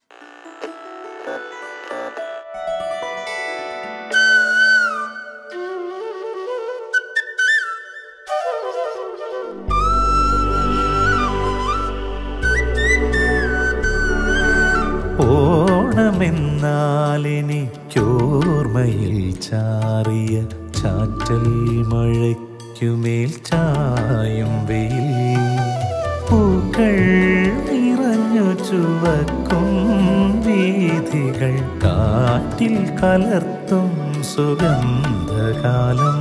ഓണമെന്നാലെനിക്കോർമ്മയിൽ ചാറിയ ചാറ്റൽ മഴയ്ക്കുമേൽ ചായും വെയിൽ പൂക്കൾ നിറഞ്ഞു ചുവക്കും വീഥികൾ കാറ്റിൽ കലർത്തും സുഗന്ധകാലം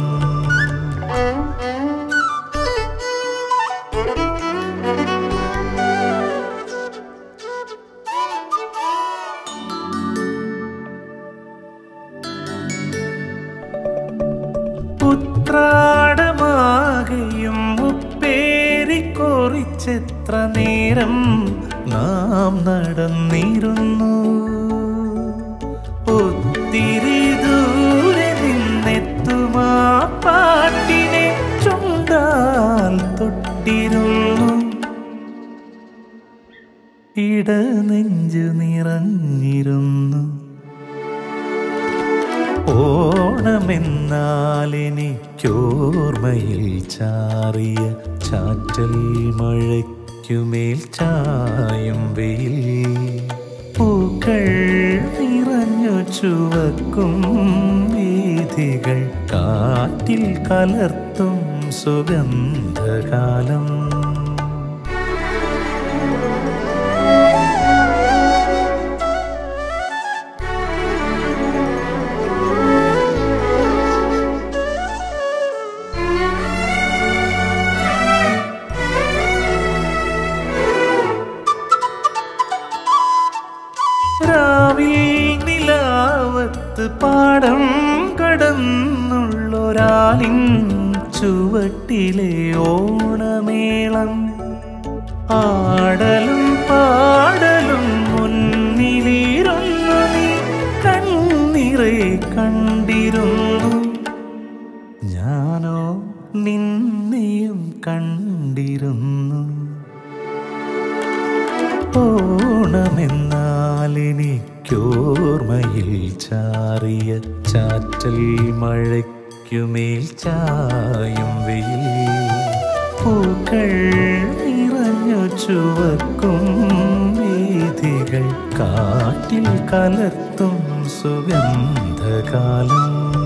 ഉത്രാടമാകയും ഉപ്പേരിക്കൊറിച്ചെത്ര നേരം നാം നടന്നിരുന്നു ഒത്തിരി ദൂരെ നിന്നെത്തുമാ പാട്ടിനെ ചുണ്ടാൽ തൊട്ടിരുന്നു ഇടനെഞ്ചു നിറഞ്ഞിരുന്നു ഓണമെന്നാലെനിക്കോർമ്മയിൽ ചാറിയ ചാറ്റൽ മഴയ്ക്കുമേൽ ചായും വെയിൽ പൂക്കൾ നിറഞ്ഞു ചുവക്കും വീഥികൾ കാറ്റിൽ കലർത്തും സുഗന്ധകാലം രാവിൽ നിലാവത്ത് പാടം കടന്നുള്ളൊരാളിൻ ചുവട്ടിലെ ഓണമേളം ആടലും പാടലും മുന്നിലിരുന്നു നീ കണ്ണിറെ കണ്ടിരുന്നു ഞാനോ നിന്നെയും കണ്ടിരുന്നു ഓണമെന്നാലെനിക്കോർമ്മയിൽ ചാറിയ ചാറ്റൽ മഴയ്ക്കുമേൽ ചായും വെയിൽ പൂക്കൾ നിറഞ്ഞു ചുവക്കും വീഥികൾ കാറ്റിൽ കലർത്തും സുഗന്ധകാലം